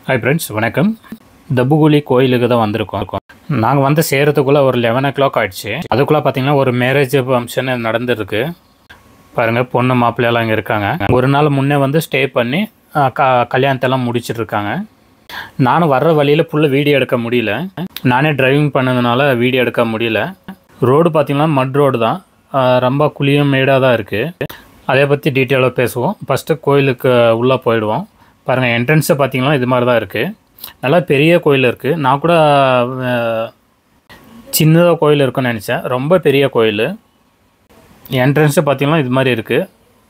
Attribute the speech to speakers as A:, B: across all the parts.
A: hi friends வணக்கம் தப்புகுழி கோயிலுக்கு தான் வந்திருக்கோம் நாங்கள் வந்து சேரத்துக்குள்ளே ஒரு லெவன் ஓ கிளாக் ஆயிடுச்சு அதுக்குள்ளே பார்த்தீங்கன்னா ஒரு மேரேஜ் ஃபங்க்ஷன் நடந்துருக்கு பாருங்கள் பொண்ணு மாப்பிள்ளையெல்லாம் இங்கே இருக்காங்க ஒரு நாள் முன்னே வந்து ஸ்டே பண்ணி ஆ, க கல்யாணத்தெல்லாம் முடிச்சிட்டு இருக்காங்க நானும் வர்ற வழியில் ஃபுல்லாக வீடியோ எடுக்க முடியல நானே டிரைவிங் பண்ணதுனால வீடியோ எடுக்க முடியல ரோடு பார்த்தீங்கன்னா மட் ரோடு தான் ஆ, ரொம்ப குழியும் மேடாக தான் இருக்குது அதை பற்றி டீட்டெயிலாக பேசுவோம் ஃபஸ்ட்டு கோயிலுக்கு உள்ளே போயிடுவோம் பாருங்கள் என்ட்ரன்ஸை பார்த்தீங்கன்னா இது மாதிரி தான் இருக்குது நல்லா பெரிய கோயில் இருக்குது நான் கூட சின்னதாக கோயில் இருக்குன்னு நினச்சேன் ரொம்ப பெரிய கோயில் என்ட்ரன்ஸு பார்த்தீங்கன்னா இது மாதிரி இருக்குது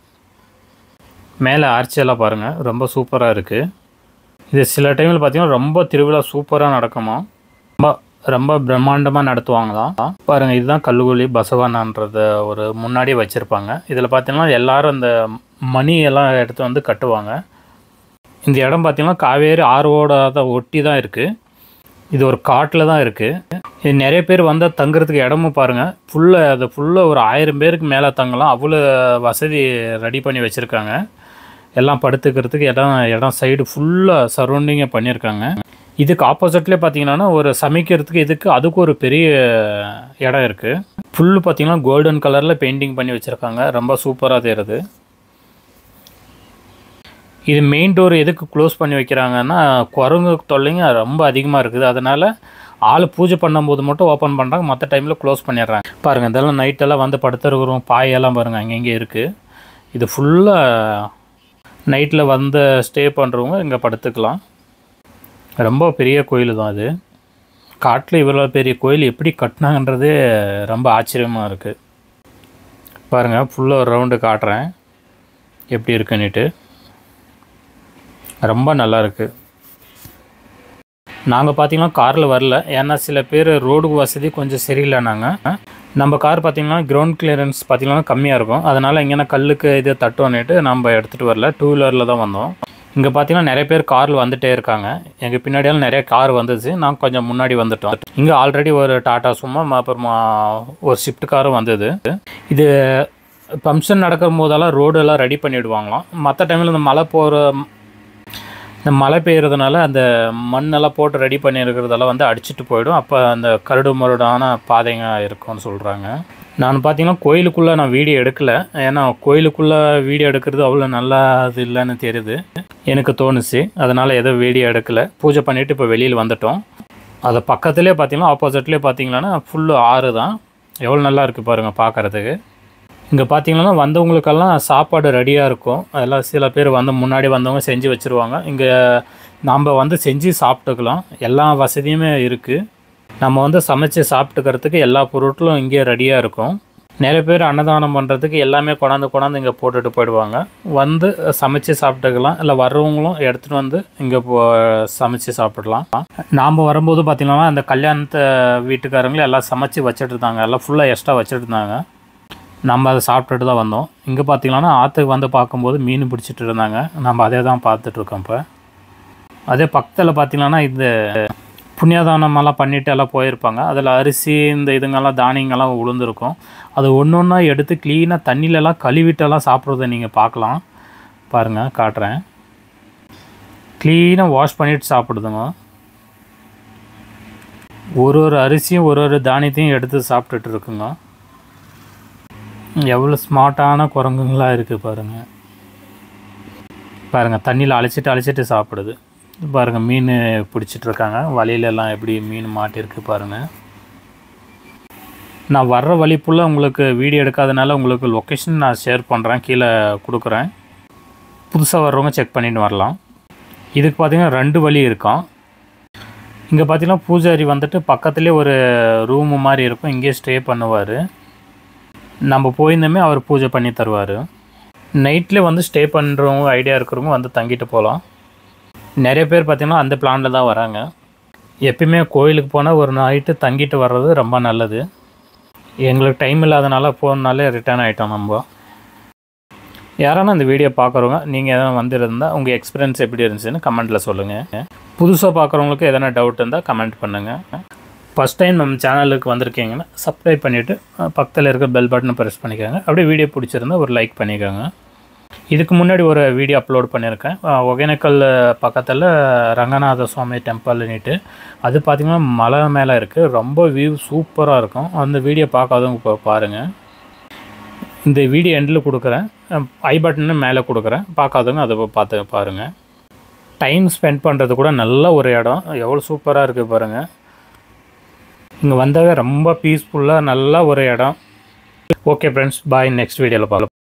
A: மேலே ஆர்ச்சியெல்லாம் பாருங்கள் ரொம்ப சூப்பராக இருக்குது இது சில டைமில் பார்த்தீங்கன்னா ரொம்ப திருவிழா சூப்பராக நடக்குமா ரொம்ப ரொம்ப பிரம்மாண்டமாக நடத்துவாங்களாம் பாருங்கள் இதுதான் கல்லுகுழி பசவானான்றத ஒரு முன்னாடியே வச்சுருப்பாங்க இதில் பார்த்தீங்கன்னா எல்லாரும் இந்த மணி எல்லாம் எடுத்து வந்து கட்டுவாங்க இந்த இடம் பார்த்தீங்கன்னா காவேரி ஆறுவோட தான் ஒட்டி தான் இருக்குது இது ஒரு காட்டில் தான் இருக்குது இது நிறைய பேர் வந்தால் தங்குறதுக்கு இடமும் பாருங்கள் ஃபுல்லாக அது ஃபுல்லாக ஒரு ஆயிரம் பேருக்கு மேலே தங்கலாம் அவ்வளோ வசதி ரெடி பண்ணி வச்சுருக்காங்க எல்லாம் படுத்துக்கிறதுக்கு இடம் இடம் சைடு ஃபுல்லாக சரௌண்டிங்கை பண்ணியிருக்காங்க இதுக்கு ஆப்போசிட்லேயே பார்த்தீங்கன்னா ஒரு சமைக்கிறதுக்கு இதுக்கு அதுக்கு ஒரு பெரிய இடம் இருக்குது ஃபுல்லு பார்த்தீங்கன்னா கோல்டன் கலரில் பெயிண்டிங் பண்ணி வச்சுருக்காங்க ரொம்ப சூப்பராக தெரியுது இது மெயின் டோர் எதுக்கு க்ளோஸ் பண்ணி வைக்கிறாங்கன்னா குரங்கு தொல்லைங்க ரொம்ப அதிகமாக இருக்குது அதனால் ஆள் பூஜை பண்ணும்போது மட்டும் ஓப்பன் பண்ணுறாங்க மற்ற டைமில் க்ளோஸ் பண்ணிடுறாங்க பாருங்கள் இதெல்லாம் நைட்டெல்லாம் வந்து படுத்துருக்குறோம் பாயெல்லாம் பாருங்கள் அங்கங்கே இருக்குது இது ஃபுல்லாக நைட்டில் வந்து ஸ்டே பண்ணுறவங்க இங்கே படுத்துக்கலாம் ரொம்ப பெரிய கோயில் தான் அது காட்டில் இவ்வளோ பெரிய கோயில் எப்படி கட்டினாங்கன்றதே ரொம்ப ஆச்சரியமாக இருக்குது பாருங்கள் ஃபுல்லாக ஒரு ரவுண்டு காட்டுறேன் எப்படி இருக்குன்னுட்டு ரொம்ப நல்லா இருக்குது நாங்கள் பார்த்தீங்கன்னா காரில் வரல ஏன்னா சில பேர் ரோடு வசதி கொஞ்சம் சரியில்லைனாங்க நம்ம கார் பார்த்தீங்கன்னா கிரவுண்ட் கிளியரன்ஸ் பார்த்தீங்கன்னா கம்மியாக இருக்கும் அதனால் எங்கேனா கல்லுக்கு இது தட்டோன்னுட்டு நம்ம எடுத்துகிட்டு வரல டூ வீலரில் தான் வந்தோம் இங்கே பார்த்தீங்கன்னா நிறைய பேர் காரில் வந்துட்டே இருக்காங்க எங்கள் பின்னாடியெல்லாம் நிறைய கார் வந்துச்சு நாங்கள் கொஞ்சம் முன்னாடி வந்துட்டோம் இங்கே ஆல்ரெடி ஒரு டாட்டா சும்மா அப்புறமா ஒரு ஷிஃப்ட் காரும் வந்தது இது ஃபங்க்ஷன் நடக்கும் போதெல்லாம் ரோடு எல்லாம் ரெடி பண்ணிவிடுவாங்களாம் மற்ற டைமில் இந்த மழை போகிற இந்த மழை பெய்யறதுனால அந்த மண்ணெல்லாம் போட்டு ரெடி பண்ணியிருக்கிறதெல்லாம் வந்து அடிச்சிட்டு போயிடும் அப்போ அந்த கரடு மருடான பாதைங்க இருக்கும்னு சொல்கிறாங்க நான் பார்த்தீங்கன்னா கோயிலுக்குள்ளே நான் வீடியோ எடுக்கல ஏன்னா கோயிலுக்குள்ளே வீடியோ எடுக்கிறது அவ்வளோ நல்லா இது இல்லைன்னு தெரியுது எனக்கு தோணுச்சு அதனால் எதுவும் வீடியோ எடுக்கல பூஜை பண்ணிவிட்டு இப்போ வெளியில் வந்துட்டோம் அது பக்கத்துலேயே பார்த்தீங்கன்னா ஆப்போசிட்லேயே பார்த்தீங்கன்னா ஃபுல்லு ஆறு தான் எவ்வளோ நல்லா இருக்குது பாருங்கள் பார்க்குறதுக்கு இங்கே பார்த்தீங்கன்னா வந்தவங்களுக்கெல்லாம் சாப்பாடு ரெடியாக இருக்கும் அதெல்லாம் சில பேர் வந்து முன்னாடி வந்தவங்க செஞ்சு வச்சுருவாங்க இங்கே நாம் வந்து செஞ்சு சாப்பிட்டுக்கலாம் எல்லா வசதியுமே இருக்குது நம்ம வந்து சமைச்சு சாப்பிட்டுக்கிறதுக்கு எல்லா பொருட்களும் இங்கே ரெடியாக இருக்கும் நிறைய பேர் அன்னதானம் பண்ணுறதுக்கு எல்லாமே கொண்டாந்து கொண்டாந்து இங்கே போட்டுட்டு போயிடுவாங்க வந்து சமைச்சு சாப்பிட்டுக்கலாம் இல்லை வர்றவங்களும் எடுத்துகிட்டு வந்து இங்கே போ சமைச்சு சாப்பிடலாம் நாம் வரும்போது பார்த்திங்கன்னா அந்த கல்யாணத்தை வீட்டுக்காரங்களும் எல்லாம் சமைச்சு வச்சுட்டு இருந்தாங்க எல்லாம் ஃபுல்லாக எக்ஸ்ட்ரா வச்சுட்டு இருந்தாங்க நம்ம அதை சாப்பிட்டுட்டு தான் வந்தோம் இங்கே பார்த்தீங்கன்னா ஆற்றுக்கு வந்து பார்க்கும்போது மீன் பிடிச்சிட்டு இருந்தாங்க நம்ம அதே தான் பார்த்துட்ருக்கோம் இப்போ அதே பக்கத்தில் பார்த்தீங்கன்னா இந்த புண்ணியதானமெல்லாம் பண்ணிட்டு எல்லாம் போயிருப்பாங்க அதில் அரிசி இந்த இதுங்கெல்லாம் தானியங்கள்லாம் உளுந்துருக்கும் அது ஒன்று ஒன்றா எடுத்து க்ளீனாக தண்ணியிலலாம் கழுவிட்டெல்லாம் சாப்பிட்றத நீங்கள் பார்க்கலாம் பாருங்கள் காட்டுறேன் க்ளீனாக வாஷ் பண்ணிட்டு சாப்பிடுதுங்க ஒரு ஒரு அரிசியும் ஒரு ஒரு தானியத்தையும் எடுத்து சாப்பிட்டுட்டு இருக்குங்க எவ்வளோ ஸ்மார்ட்டான குரங்குங்களாக இருக்குது பாருங்கள் பாருங்கள் தண்ணியில் அழைச்சிட்டு அழைச்சிட்டு சாப்பிடுது பாருங்கள் மீன் பிடிச்சிட்டு இருக்காங்க வலையில எல்லாம் எப்படி மீன் மாட்டிருக்கு பாருங்கள் நான் வர்ற வழி ஃபுல்லாக உங்களுக்கு வீடியோ எடுக்காதனால உங்களுக்கு லொக்கேஷன் நான் ஷேர் பண்ணுறேன் கீழே கொடுக்குறேன் புதுசாக வர்றவங்க செக் பண்ணிட்டு வரலாம் இதுக்கு பார்த்தீங்கன்னா ரெண்டு வழி இருக்கும் இங்கே பார்த்தீங்கன்னா பூஜாரி வந்துட்டு பக்கத்துலேயே ஒரு ரூமு மாதிரி இருக்கும் இங்கேயே ஸ்டே பண்ணுவார் நம்ம போயிருந்தோமே அவர் பூஜை பண்ணி தருவார் நைட்டில் வந்து ஸ்டே பண்ணுறவங்க ஐடியா இருக்கிறவங்க வந்து தங்கிட்டு போகலாம் நிறைய பேர் பார்த்திங்கன்னா அந்த பிளானில் தான் வராங்க எப்பயுமே கோயிலுக்கு போனால் ஒரு நைட்டு தங்கிட்டு வர்றது ரொம்ப நல்லது எங்களுக்கு டைம் இல்லாதனால போனாலே ரிட்டர்ன் ஆகிட்டோம் நம்ம யாரானா இந்த வீடியோ பார்க்குறவங்க நீங்கள் எதனா வந்திருந்தால் உங்கள் எக்ஸ்பீரியன்ஸ் எப்படி இருந்துச்சுன்னு கமெண்ட்டில் சொல்லுங்கள் புதுசாக பார்க்குறவங்களுக்கு எதனா டவுட் இருந்தால் கமெண்ட் பண்ணுங்கள் ஃபஸ்ட் டைம் நம்ம சேனலுக்கு வந்திருக்கீங்கன்னா சப்ஸ்கிரைப் பண்ணிவிட்டு பக்கத்தில் இருக்க பெல் பட்டனை ப்ரெஸ் பண்ணிக்கோங்க அப்படியே வீடியோ பிடிச்சிருந்தா ஒரு லைக் பண்ணிக்கோங்க இதுக்கு முன்னாடி ஒரு வீடியோ அப்லோட் பண்ணியிருக்கேன் அஹ், ஒகேனக்கல் பக்கத்தில் ரங்கநாத சுவாமி டெம்பிள்னுட்டு அது பார்த்திங்கன்னா மலை மேலே இருக்குது ரொம்ப வியூ சூப்பராக இருக்கும் அந்த வீடியோ பார்க்காதவங்க இப்போ பாருங்கள் இந்த வீடியோ எண்டில் கொடுக்குறேன் ஐ பட்டன்னு மேலே கொடுக்குறேன் பார்க்காதவங்க அதை போய் பார்த்து பாருங்கள் டைம் ஸ்பெண்ட் பண்ணுறது கூட நல்ல ஒரு இடம் எவ்வளோ சூப்பராக இருக்குது பாருங்கள் இங்கே வந்தாவே ரொம்ப பீஸ்ஃபுல்லாக நல்ல ஒரு இடம் ஓகே ஃப்ரெண்ட்ஸ் பாய் நெக்ஸ்ட் வீடியோவில் பார்க்கலாம்